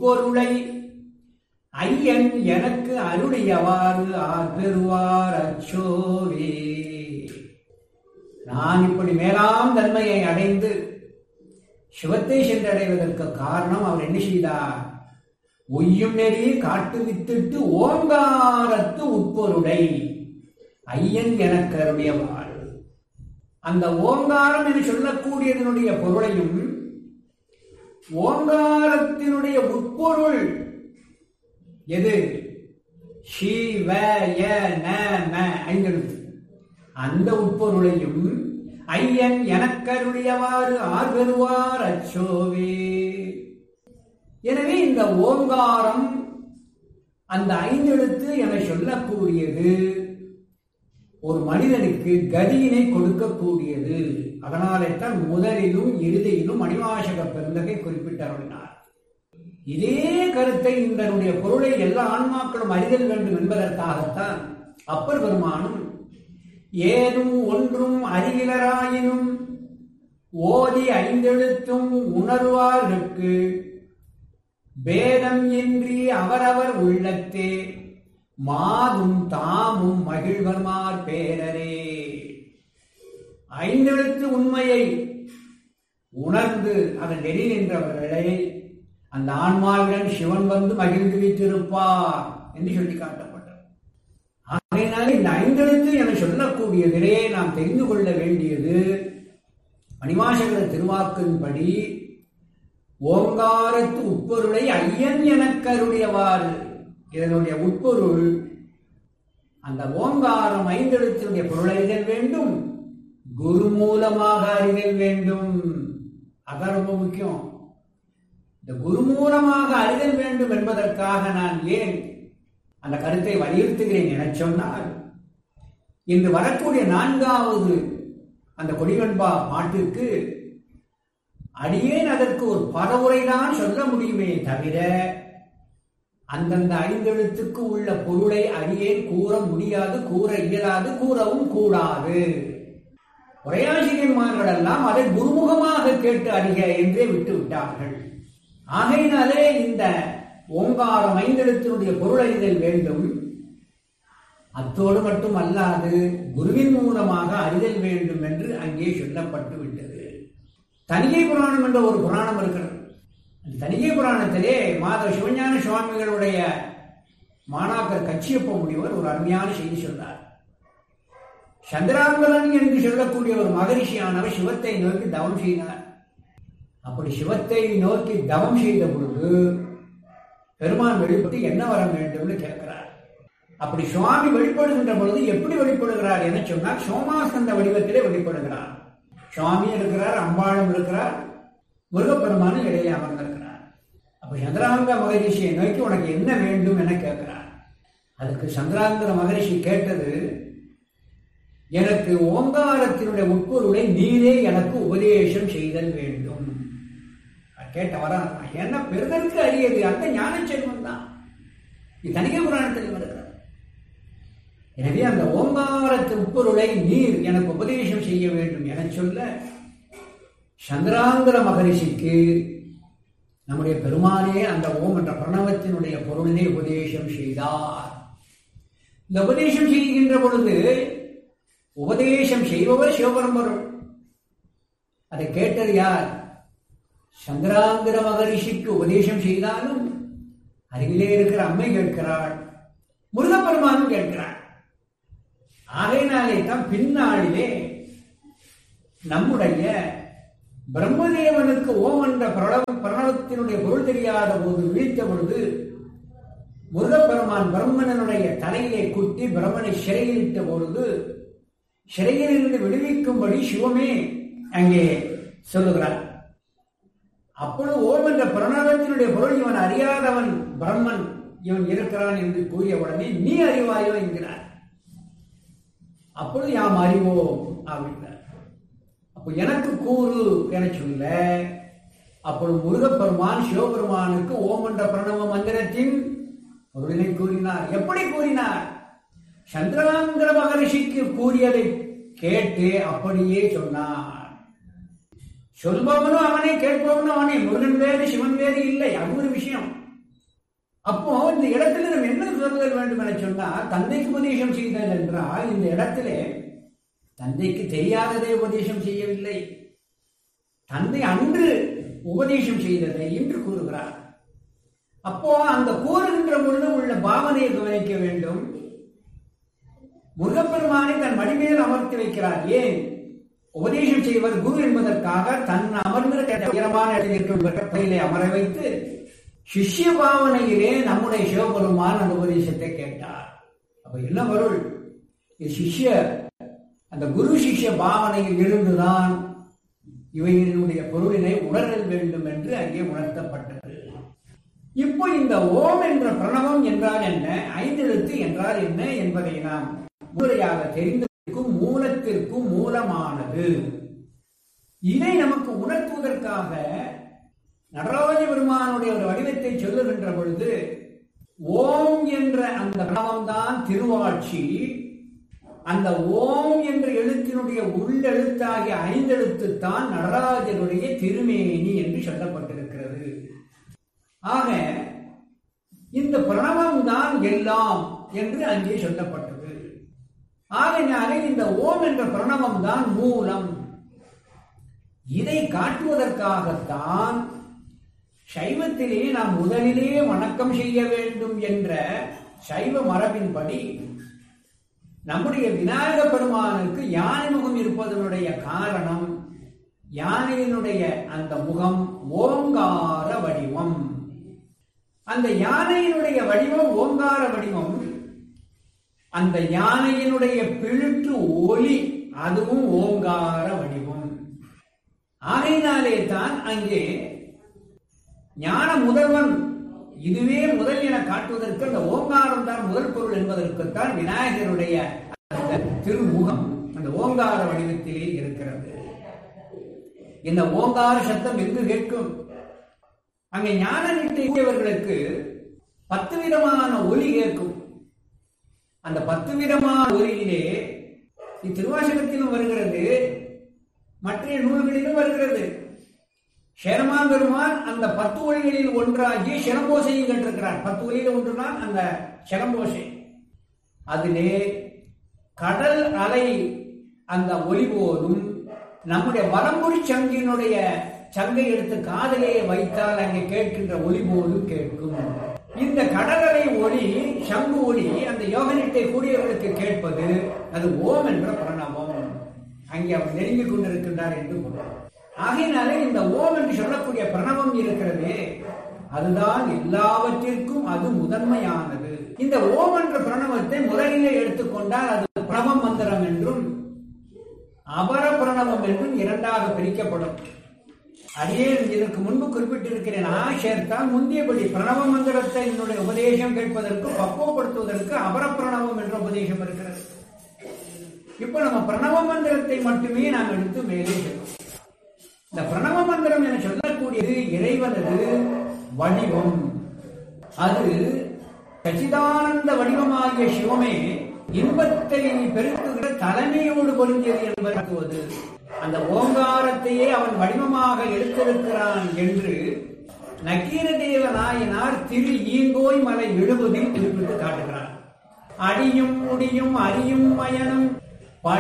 உட்பொருளை ஐயன் எனக்கு அருளியவாறு ஆர் பெறுவார் அச்சோவே நான் இப்படி மேலாம் தன்மையை அடைந்து சிவத்தை சென்றடைவதற்கு காரணம் அவர் என்ன செய்தார் ஒய்யும் நெறி காட்டுவித்திட்டு ஓங்காரத்து உட்பொருளை ஐயன் எனக்கு அருளியவாறு அந்த ஓங்காரம் என்று சொல்லக்கூடியதனுடைய பொருளையும் ஓங்காரத்தினுடைய உட்பொருள் எது ஷி வ ய ந ம ஐந்தெழுத்து அந்த உட்பொருளையும் ஐயன் எனக்கருடையவாறு ஆர்வருவார் அச்சோவே எனவே இந்த ஓங்காரம் அந்த ஐந்தெழுத்து என சொல்லக்கூடியது ஒரு மனிதனுக்கு கதியினை கொடுக்கக்கூடியது அதனாலே தான் முதலிலும் இறுதியிலும் மணிவாசக பெருந்தகை குறிப்பிட்டருளினார் இதே கருத்தை இதனுடைய பொருளை எல்லா ஆன்மாக்களும் அறிதல் வேண்டும் என்பதற்காகத்தான் அப்பர் பெருமானும் ஏதும் ஒன்றும் அறிவிலராயினும் ஓதி ஐந்தெழுத்தும் உணர்வார்கட்கு பேதம் இன்றி அவரவர் உள்ளத்தே மாதும் தாமும் மகிழ்வர்மார் பேரரே ஐந்தெழுத்து உண்மையை உணர்ந்து அதன் நெறி நின்றவர்களை அந்த ஆன்மாவுடன் சிவன் வந்து மகிழ்ந்து வைத்திருப்பார் என்று சொல்லி காட்டப்பட்டது ஆகையினால இந்த ஐந்தெழுத்து என சொல்லக்கூடிய நிலையை நாம் தெரிந்து கொள்ள வேண்டியது மணிவாசகர திருவாக்கின்படி ஓங்காரத்து உட்பொருளை ஐயன் எனக்கருடையவாறு இதனுடைய உட்பொருள் அந்த ஓங்காரம் ஐந்தெழுத்தினுடைய பொருளை அறிதல் வேண்டும் குரு மூலமாக அறிதல் வேண்டும் அதான் ரொம்ப முக்கியம் இந்த குரு மூலமாக அறிதல் வேண்டும் என்பதற்காக நான் ஏன் அந்த கருத்தை வலியுறுத்துகிறேன் என சொன்னால் இன்று வரக்கூடிய நான்காவது அந்த கொடிவன்பா பாட்டிற்கு அடியேன் அதற்கு ஒரு பரவுரைதான் சொல்ல முடியுமே தவிர அந்தந்த ஐந்தெழுத்துக்கு உள்ள பொருளை அடியேன் கூற முடியாது கூற இயலாது கூறவும் கூடாது உரையாசிரியன்மார்கள் எல்லாம் அதை குருமுகமாக கேட்டு அறிக என்றே விட்டு விட்டார்கள் ஆகையினாலே இந்த ஓங்காரம் ஐந்தெழுத்தினுடைய பொருள் அறிதல் வேண்டும் அத்தோடு மட்டும் அல்லாது குருவின் மூலமாக அறிதல் வேண்டும் என்று அங்கே சொல்லப்பட்டு விட்டது தனிகை புராணம் என்ற ஒரு புராணம் இருக்கிறது அந்த தனிகை புராணத்திலே மாதவ சிவஞான சுவாமிகளுடைய மாணாக்கர் கச்சியப்ப முனிவர் ஒரு அருமையான செய்தி சொன்னார் சந்திராங்கலன் என்று சொல்லக்கூடிய ஒரு மகரிஷியானவர் சிவத்தை நோக்கி தவம் செய்தார் அப்படி சிவத்தை நோக்கி தவம் செய்த பொழுது பெருமான் வெளிப்பட்டு என்ன வர வேண்டும்னு கேட்கிறார் அப்படி சுவாமி வெளிப்படுகின்ற பொழுது எப்படி வெளிப்படுகிறார் என சொன்னால் சோமாஸ்கந்த வடிவத்திலே வெளிப்படுகிறார் சுவாமி இருக்கிறார் அம்பாளும் இருக்கிறார் முருகப்பெருமானும் இடையே அமர்ந்திருக்கிறார் அப்ப சந்திராங்க மகரிஷியை நோக்கி உனக்கு என்ன வேண்டும் என கேட்கிறார் அதுக்கு சந்திராந்திர மகரிஷி கேட்டது எனக்கு ஓங்காரத்தினுடைய உட்பொருளை நீரே எனக்கு உபதேசம் செய்தல் வேண்டும் கேட்ட வரா என்ன பெருதற்கு அறியது அந்த ஞான செல்வம் தான் இது தனிக புராணத்தில் வருகிறது எனவே அந்த ஓங்காரத்து உட்பொருளை நீர் எனக்கு உபதேசம் செய்ய வேண்டும் என சொல்ல சந்திராந்திர மகரிஷிக்கு நம்முடைய பெருமானே அந்த ஓம் என்ற பிரணவத்தினுடைய பொருளினை உபதேசம் செய்தார் இந்த உபதேசம் செய்கின்ற பொழுது உபதேசம் செய்பவர் சிவபரம்பொருள் அதை கேட்டது யார் சந்திராந்திர மகரிஷிக்கு உபதேசம் செய்தாலும் அருகிலே இருக்கிற அம்மை கேட்கிறாள் முருகப்பெருமானும் கேட்கிறாள் ஆகையினாலே தான் பின்னாளிலே நம்முடைய பிரம்மதேவனுக்கு ஓம் என்ற பிரணவ பிரணவத்தினுடைய பொருள் தெரியாத போது விழித்த பொழுது முருகப்பெருமான் பிரம்மனனுடைய தலையிலே குத்தி பிரம்மனை சிறையிலிட்ட பொழுது சிறையிலிருந்து விடுவிக்கும்படி சிவமே அங்கே சொல்லுகிறார் அப்பொழுது ஓம் என்ற பிரணவத்தினுடைய பொருள் இவன் அறியாதவன் பிரம்மன் இவன் இருக்கிறான் என்று கூறிய உடனே நீ அறிவாயோ என்கிறார் அப்பொழுது யாம் அறிவோம் அப்படின்னார் அப்போ எனக்கு கூறு என சொல்ல அப்பொழுது முருகப்பெருமான் சிவபெருமானுக்கு ஓம் என்ற பிரணவ மந்திரத்தின் பொருளினை கூறினார் எப்படி கூறினார் சந்திராந்திர மகரிஷிக்கு கூறியதை கேட்டு அப்படியே சொன்னார் சொல்பவனும் அவனை கேட்பவனும் அவனே முருகன் வேறு சிவன் வேறு இல்லை அது ஒரு விஷயம் அப்போ இந்த இடத்துல நம்ம என்ன சொல்லுதல் வேண்டும் என சொன்னால் தந்தைக்கு உபதேசம் செய்தல் என்றால் இந்த இடத்திலே தந்தைக்கு தெரியாததை உபதேசம் செய்யவில்லை தந்தை அன்று உபதேசம் செய்ததை இன்று கூறுகிறார் அப்போ அந்த கூறுகின்ற பொழுது உள்ள பாவனையை கவனிக்க வேண்டும் முருகப்பெருமானை தன் மடிமேல் அமர்த்தி வைக்கிறார் ஏன் உபதேசம் செய்வர் குரு என்பதற்காக தன் அமர்ந்திருக்கிற உயரமான இடத்தில் இருக்கிற பயிலை அமர வைத்து சிஷ்ய பாவனையிலே நம்முடைய சிவபெருமான் அந்த உபதேசத்தை கேட்டார் அப்ப என்ன பொருள் இது சிஷ்ய அந்த குரு சிஷ்ய பாவனையில் இருந்துதான் இவையினுடைய பொருளினை உணரல் வேண்டும் என்று அங்கே உணர்த்தப்பட்டது இப்போ இந்த ஓம் என்ற பிரணவம் என்றால் என்ன ஐந்தெழுத்து என்றால் என்ன என்பதை நாம் முறையாக தெரிந்திருக்கும் மூலத்திற்கும் மூலமானது இதை நமக்கு உணர்த்துவதற்காக நடராஜ பெருமானுடைய ஒரு வடிவத்தை சொல்லுகின்ற பொழுது ஓம் என்ற அந்த பிரணவம் தான் திருவாட்சி அந்த ஓம் என்ற எழுத்தினுடைய உள்ளெழுத்தாகிய ஐந்தெழுத்து தான் நடராஜனுடைய திருமேனி என்று சொல்லப்பட்டிருக்கிறது ஆக இந்த பிரணவம் தான் எல்லாம் என்று அங்கே சொல்லப்பட்டது ஆகையினாலே இந்த ஓம் என்ற பிரணவம் தான் மூலம் இதை காட்டுவதற்காகத்தான் சைவத்திலே நாம் முதலிலே வணக்கம் செய்ய வேண்டும் என்ற சைவ மரபின்படி நம்முடைய விநாயக பெருமானுக்கு யானை முகம் இருப்பதனுடைய காரணம் யானையினுடைய அந்த முகம் ஓங்கார வடிவம் அந்த யானையினுடைய வடிவம் ஓங்கார வடிவம் அந்த யானையினுடைய பிழுற்று ஒலி அதுவும் ஓங்கார வடிவம் ஆகையினாலே தான் அங்கே ஞான முதல்வன் இதுவே முதல் என காட்டுவதற்கு அந்த ஓங்காரம் தான் முதல் பொருள் என்பதற்குத்தான் விநாயகருடைய அந்த திருமுகம் அந்த ஓங்கார வடிவத்திலே இருக்கிறது இந்த ஓங்கார சத்தம் எங்கு கேட்கும் அங்கே ஞான நிட்டை கூடியவர்களுக்கு பத்து விதமான ஒலி கேட்கும் அந்த பத்து விதமான ஒலியிலே திருவாசகத்திலும் வருகிறது மற்ற நூல்களிலும் வருகிறது ஷெரமான் பெருமான் அந்த பத்து ஒளிகளில் ஒன்றாகி ஷெரம்போசையும் கற்றிருக்கிறார் பத்து ஒளியில் ஒன்றுதான் அந்த ஷெரம்போசை அதிலே கடல் அலை அந்த ஒளி போலும் நம்முடைய வலம்புரி சங்கினுடைய சங்கை எடுத்து காதலையை வைத்தால் அங்கே கேட்கின்ற ஒளி போலும் கேட்கும் இந்த கடலலை ஒளி சங்கு ஒளி அந்த யோகனிட்டை கூடியவர்களுக்கு கேட்பது அது ஓம் என்ற பிரணவம் அங்கே அவர் நெருங்கிக் கொண்டிருக்கின்றார் என்று பொருள் ஆகையினாலே இந்த ஓம் என்று சொல்லக்கூடிய பிரணவம் இருக்கிறதே அதுதான் எல்லாவற்றிற்கும் அது முதன்மையானது இந்த ஓம் என்ற பிரணவத்தை முதலிலே எடுத்துக்கொண்டால் அது பிரணவ மந்திரம் என்றும் அபர பிரணவம் என்றும் இரண்டாக பிரிக்கப்படும் அடியே இதற்கு முன்பு குறிப்பிட்டிருக்கிறேன் ஆ சேர்த்தால் முந்தியபடி பிரணவ மந்திரத்தை என்னுடைய உபதேசம் கேட்பதற்கு பக்குவப்படுத்துவதற்கு அபர பிரணவம் என்ற உபதேசம் இருக்கிறது இப்ப நம்ம பிரணவ மந்திரத்தை மட்டுமே நாம் எடுத்து மேலே செல்வோம் இந்த பிரணவ மந்திரம் என சொல்லக்கூடியது இறைவனது வடிவம் அது சச்சிதானந்த வடிவமாகிய சிவமே இன்பத்தை பெருக்குகிற தலைமையோடு பொருந்தியது என்பது அந்த ஓங்காரத்தையே அவன் வடிவமாக எடுத்திருக்கிறான் என்று நக்கீர தேவ நாயனார் திரு ஈங்கோய் மலை எழுபதில் குறிப்பிட்டு காட்டுகிறார் அடியும் முடியும் அரியும் பயனும்